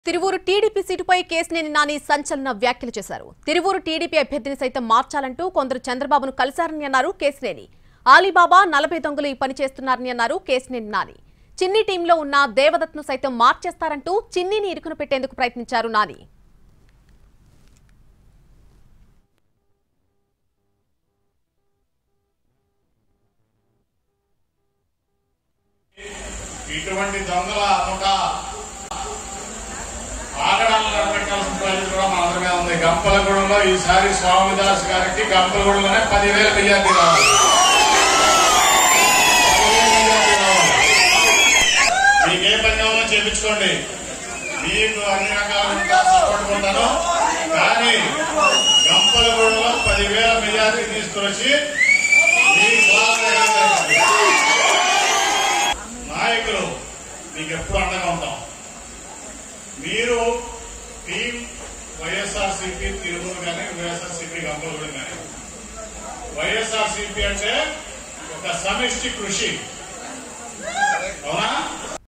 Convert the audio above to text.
Tiruvuru TDP సీటుపై కేసినేని నాని సంచలన వ్యాఖ్యలు చేశారు తిరువూరు టీడీపీ అభ్యర్థిని సైతం మార్చాలంటూ కొందరు చంద్రబాబును కలిశారని అన్నారు కేసినేని ఆలీబాబా నలభై దొంగలు ఈ పని చేస్తున్నారని అన్నారు కేసినేని నాని చిన్ని టీంలో ఉన్న దేవదత్ను సైతం మార్చేస్తారంటూ చిన్నిని ఇరుకున పెట్టేందుకు ప్రయత్నించారు నాని ఇటువంటి దొంగల ముఠ ఆగడాలను కనిపెట్టాల్సిన బాధ్యత కూడా మన అందరి మీద ఉంది గంపలగూడెంలో ఈసారి స్వామిదాస్ గారికి గంపలగూడెంలోనే పదివేల మెజార్టీ రావాలి పదివేల మెజార్టీ రావాలి. మీకు ఏ పని కావాలో చేపించుకోండి మీకు అన్ని రకాలుగా సపోర్ట్ ఉంటాను కానీ గంపలగూడెంలో పదివేల మెజార్టీ తీసుకొచ్చి మీ క్లాస్ నాయకులు మీకు ఎప్పుడు అండగా ఉంటాం మీరు టీం వైఎస్ఆర్సీపీ తిరుమల కానీ వైఎస్ఆర్సీపీ గంపలగూడెం కానీ వైఎస్ఆర్సీపీ అంటే ఒక సమిష్టి కృషి అవునా